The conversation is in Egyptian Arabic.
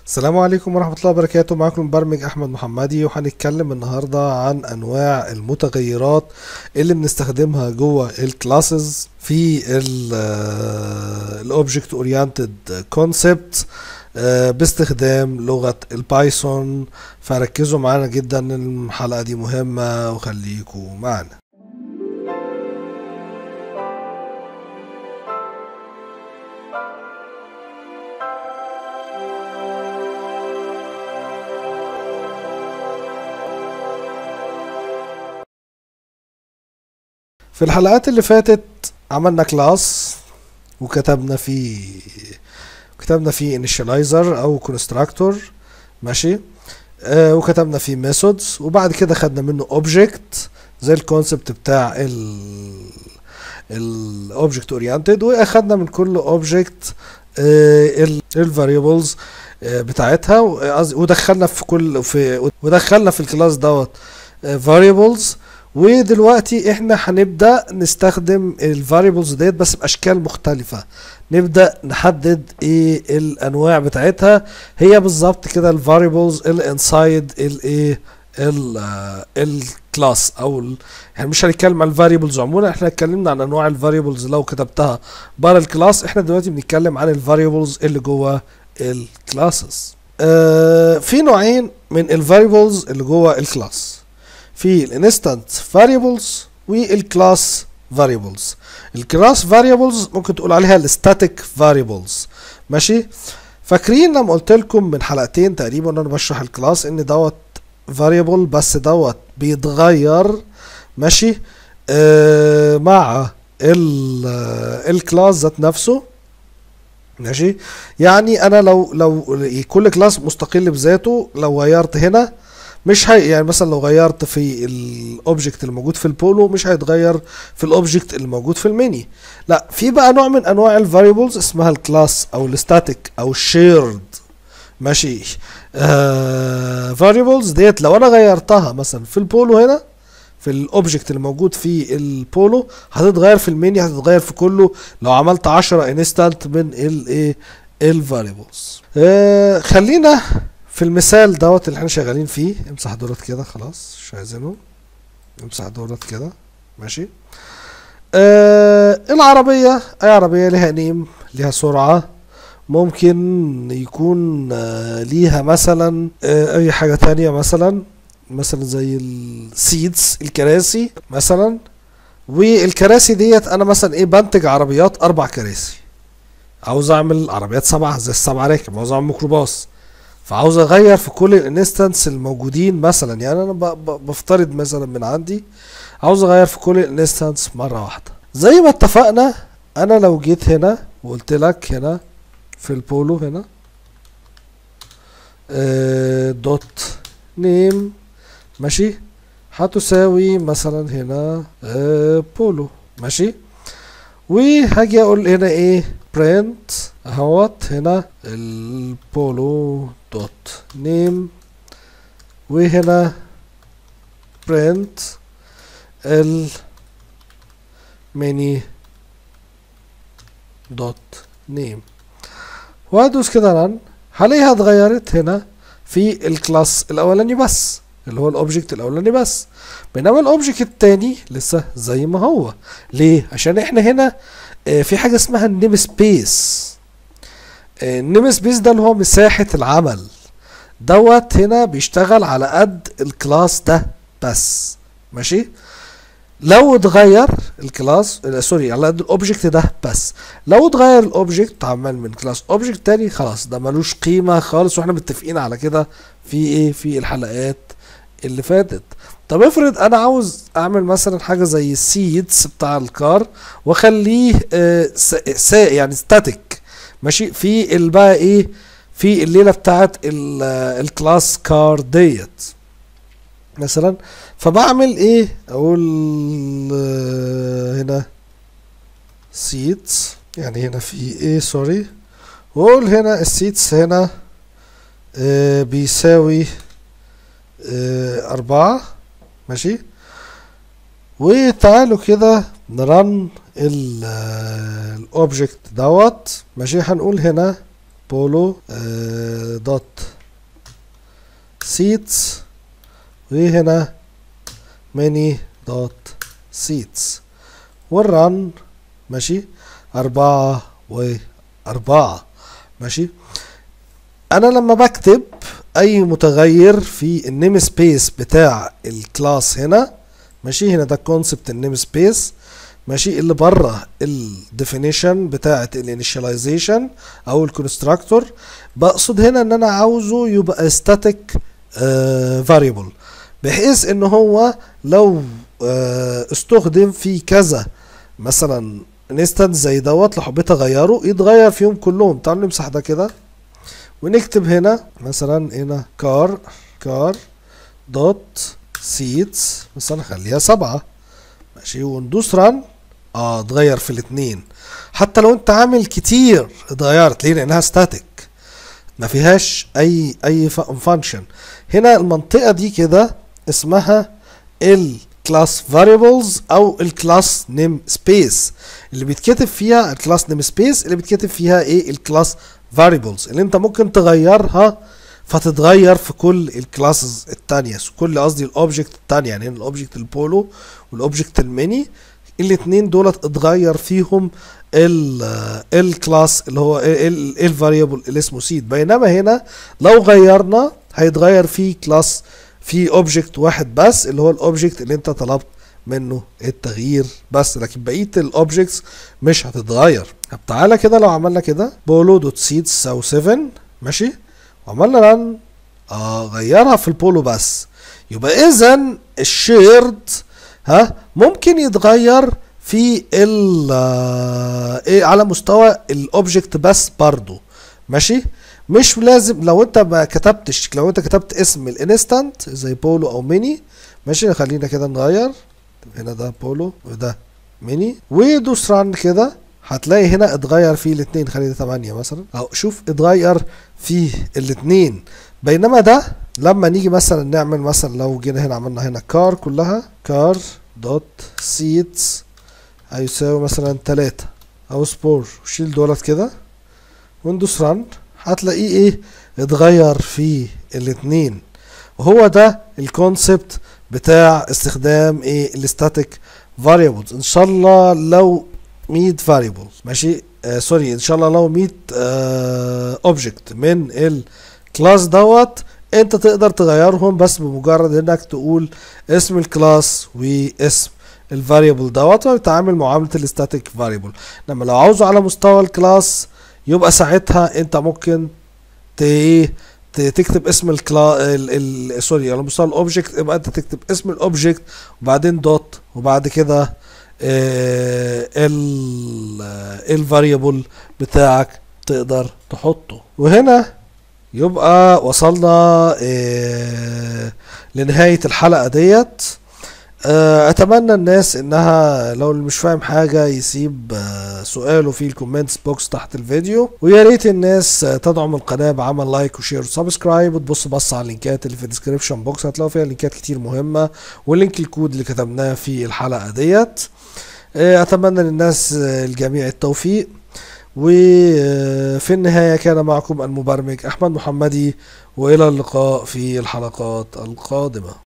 السلام عليكم ورحمة الله وبركاته معكم المبرمج أحمد محمدي وهنتكلم النهاردة عن أنواع المتغيرات اللي بنستخدمها جوه الكلاسز في الأوبجكت أورينتد كونسبت باستخدام لغة البايثون فركزوا معانا جدا الحلقة دي مهمة وخليكم معانا في الحلقات اللي فاتت عملنا كلاس وكتبنا فيه كتبنا فيه initializer او constructor ماشي آه وكتبنا فيه methods وبعد كده خدنا منه object زي الكونسبت بتاع ال الاوبجكت اورينتد واخدنا من كل اوبجكت الفاريبلز بتاعتها ودخلنا في كل في ودخلنا في الكلاس دوت فاريبلز ودلوقتي احنا هنبدا نستخدم الفاريبلز ديت بس باشكال مختلفه نبدا نحدد ايه الانواع بتاعتها هي بالظبط كده الفاريبلز اللي انسايد الايه الكلاس او ال... يعني مش هنتكلم عن الفاريبلز عموما احنا اتكلمنا عن انواع الفاريبلز لو كتبتها بره الكلاس احنا دلوقتي بنتكلم عن الفاريبلز اللي جوه الكلاسز آه في نوعين من الفاريبلز اللي جوه الكلاس في الانستنت فاريبلز والكلاس فاريبلز الكلاس فاريبلز ممكن تقول عليها الستاتيك فاريبلز ماشي فاكرين لما قلت لكم من حلقتين تقريبا انا بشرح الكلاس ان دوت فاريبل بس دوت بيتغير ماشي آه مع الكلاس ذات نفسه ماشي يعني انا لو لو كل كلاس مستقل بذاته لو غيرت هنا مش هي يعني مثلا لو غيرت في الاوبجكت الموجود في البولو مش هيتغير في الاوبجكت الموجود في الميني لا في بقى نوع من انواع الفاريبلز اسمها الكلاس او الستاتيك او الشيرد ماشي فاريبلز ديت لو انا غيرتها مثلا في البولو هنا في الاوبجكت الموجود في البولو هتتغير في الميني هتتغير في كله لو عملت 10 انستانت من الايه الفاريبلز آه خلينا في المثال دوت اللي احنا شغالين فيه امسح دولت كده خلاص مش عايزينه امسح دولت كده ماشي آه العربية اي عربية ليها نيم ليها سرعة ممكن يكون آه ليها مثلا آه اي حاجة تانية مثلا مثلا زي السيدز الكراسي مثلا والكراسي ديت انا مثلا ايه بنتج عربيات اربع كراسي عاوز اعمل عربيات سبعة زي السبعة راكب عاوز اعمل ميكروباص فعاوز اغير في كل الانستنس الموجودين مثلا يعني انا بفترض مثلا من عندي عاوز اغير في كل الانستنس مره واحده زي ما اتفقنا انا لو جيت هنا وقلت لك هنا في البولو هنا آه دوت نيم ماشي هتساوي مثلا هنا آه بولو ماشي وهاجي اقول هنا ايه print اهوت هنا البولو دوت نيم وهنا print الميني دوت نيم وادوس كده رن هلاقيها اتغيرت هنا في الكلاس الاولاني بس اللي هو الاوبجكت الاولاني بس بينما الاوبجكت التاني لسه زي ما هو ليه عشان احنا هنا اه في حاجه اسمها النيم سبيس اه النيم سبيس ده اللي هو مساحه العمل دوت هنا بيشتغل على قد الكلاس ده بس ماشي لو اتغير الكلاس سوري على قد الاوبجكت ده بس لو اتغير الاوبجكت اتعمل من كلاس اوبجكت تاني خلاص ده ملوش قيمه خالص واحنا متفقين على كده في ايه في الحلقات اللي فاتت طب افرض انا عاوز اعمل مثلا حاجه زي السيدز بتاع الكار واخليه آه سا يعني ستاتيك ماشي في بقى ايه في الليله بتاعت الكلاس كار ديت مثلا فبعمل ايه اقول آه هنا سيتس يعني هنا في ايه سوري واقول هنا السيتس هنا آه بيساوي آه أربعة ماشي وتعالوا كده نرن الاوبجكت دوت ماشي هنقول هنا بولو دوت seats وهنا many dot seats والرن ماشي أربعة وأربعة ماشي أنا لما بكتب أي متغير في النيم سبيس بتاع الكلاس هنا ماشي هنا ده كونسبت النيم سبيس ماشي اللي بره الديفينيشن بتاعه الانيشاليزيشن او الكونستراكتور بقصد هنا ان انا عاوزه يبقى ستاتيك فاريبل بحيث ان هو لو آه استخدم في كذا مثلا انستنس زي دوت لو حبيت اغيره يتغير فيهم كلهم تعالوا نمسح ده كده ونكتب هنا مثلا هنا كار كار دوت سيتس مثلا خليها سبعة ماشي وندوس ران اه اتغير في الاتنين حتى لو انت عامل كتير اتغيرت ليه لانها ستاتيك ما فيهاش اي اي فانكشن هنا المنطقه دي كده اسمها الكلاس فاريبلز او الكلاس نيم سبيس اللي بيتكتب فيها الكلاس نيم سبيس اللي بيتكتب فيها ايه الكلاس فاريبلز اللي انت ممكن تغيرها فتتغير في كل الكلاسز التانية كل قصدي الاوبجكت التانية يعني الاوبجكت البولو والاوبجكت الميني الاتنين دولت اتغير فيهم الكلاس اللي هو الفاريبل اللي اسمه سيد بينما هنا لو غيرنا هيتغير في كلاس في اوبجكت واحد بس اللي هو الاوبجكت اللي انت طلبت منه التغيير بس لكن بقيه الاوبجكتس مش هتتغير طب تعالى كده لو عملنا كده بولو دوت سيد تساوي 7 ماشي وعملنا رن اه غيرها في البولو بس يبقى اذا الشيرد ها ممكن يتغير في ال ايه على مستوى الاوبجكت بس برضو ماشي مش لازم لو انت ما كتبتش لو انت كتبت اسم الانستانت زي بولو او ميني ماشي خلينا كده نغير هنا ده بولو وده ميني ودوس ران كده هتلاقي هنا اتغير فيه الاثنين خلينا 8 مثلا او شوف اتغير فيه الاثنين بينما ده لما نيجي مثلا نعمل مثلا لو جينا هنا عملنا هنا كار كلها كار دوت سيتس هيساوي مثلا 3 او سبور وشيل دولت كده ويندوس ران هتلاقيه ايه اتغير في الاثنين وهو ده الكونسبت بتاع استخدام ايه الستاتيك فاريبلز ان شاء الله لو 100 فاريبلز ماشي آه سوري ان شاء الله لو 100 اوبجكت آه من الكلاس دوت انت تقدر تغيرهم بس بمجرد انك تقول اسم الكلاس واسم الفاريبل دوت ويتعامل معامله الستاتيك فاريبل لما لو عاوزه على مستوى الكلاس يبقى ساعتها انت ممكن ت تكتب اسم الكلا ال... ال... سوري على مستوى الاوبجكت يبقى انت تكتب اسم الاوبجكت وبعدين دوت وبعد كده اه ال الفاريبل بتاعك تقدر تحطه وهنا يبقى وصلنا اه لنهاية الحلقة ديت اتمنى الناس انها لو اللي مش فاهم حاجه يسيب سؤاله في الكومنتس بوكس تحت الفيديو ويا ريت الناس تدعم القناه بعمل لايك وشير وسبسكرايب وتبص بص على اللينكات اللي في الديسكريبشن بوكس هتلاقوا فيها لينكات كتير مهمه ولينك الكود اللي كتبناه في الحلقه ديت اتمنى للناس الجميع التوفيق وفي النهايه كان معكم المبرمج احمد محمدي والى اللقاء في الحلقات القادمه